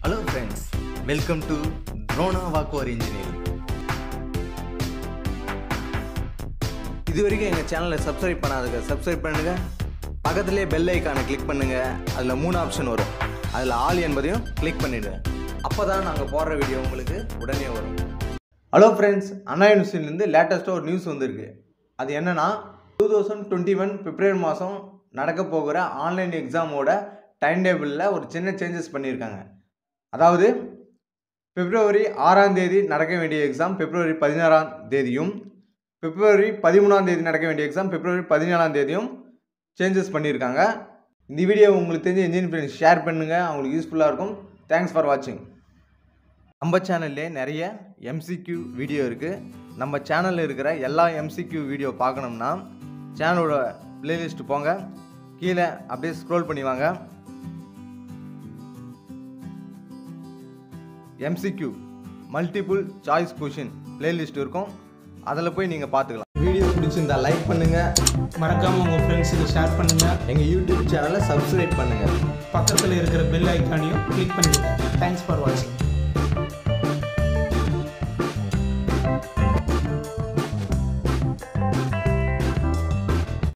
hello friends welcome to த்ரோனா வாக்குவர் engineering இது வரைக்கும் எங்கள் சேனலை சப்ஸ்கிரைப் பண்ணாதுங்க சப்ஸ்கிரைப் பண்ணுங்க பக்கத்துலேயே பெல் ஐக்கானை கிளிக் பண்ணுங்க அதில் மூணு ஆப்ஷன் வரும் அதில் ஆல் என்பதையும் கிளிக் பண்ணிவிடுங்க அப்போ தான் நாங்கள் போடுற வீடியோ உங்களுக்கு உடனே வரும் ஹலோ ஃப்ரெண்ட்ஸ் அண்ணா யூனிவர்சிட்டிலேருந்து லேட்டஸ்ட்டாக ஒரு நியூஸ் வந்திருக்கு அது என்னன்னா two thousand twenty one February மாதம் நடக்க போகிற ஆன்லைன் எக்ஸாமோட டைம் டேபிளில் ஒரு சின்ன சேஞ்சஸ் பண்ணியிருக்காங்க அதாவது பிப்ரவரி ஆறாம் தேதி நடக்க வேண்டிய எக்ஸாம் பிப்ரவரி பதினாறாம் தேதியும் பிப்ரவரி பதிமூணாம் தேதி நடக்க வேண்டிய எக்ஸாம் பிப்ரவரி பதினேழாம் தேதியும் சேஞ்சஸ் பண்ணியிருக்காங்க இந்த வீடியோ உங்களுக்கு தெரிஞ்ச இன்ஜினியர் ஃப்ரெண்ட்ஸ் ஷேர் பண்ணுங்கள் அவங்களுக்கு யூஸ்ஃபுல்லாக இருக்கும் தேங்க்ஸ் ஃபார் வாட்சிங் நம்ம சேனல்லே நிறைய எம்சிக்யூ வீடியோ இருக்குது நம்ம சேனலில் இருக்கிற எல்லா எம்சிக்யூ வீடியோ பார்க்கணும்னா சேனலோட பிளேலிஸ்ட் போங்க கீழே அப்படியே ஸ்க்ரோல் பண்ணி வாங்க MCQ multiple choice question playlist இருக்கும் அதில் போய் நீங்கள் பார்த்துக்கலாம் வீடியோ பிடிச்சிருந்தா லைக் பண்ணுங்கள் மறக்காம உங்க ஃப்ரெண்ட்ஸுக்கு ஷேர் பண்ணுங்க எங்கள் யூடியூப் சேனலை சப்ஸ்கிரைப் பண்ணுங்கள் பக்கத்தில் இருக்கிற பெல் ஐக்கானையும் கிளிக் பண்ணிடுங்க தேங்க்ஸ் ஃபார் வாட்சிங்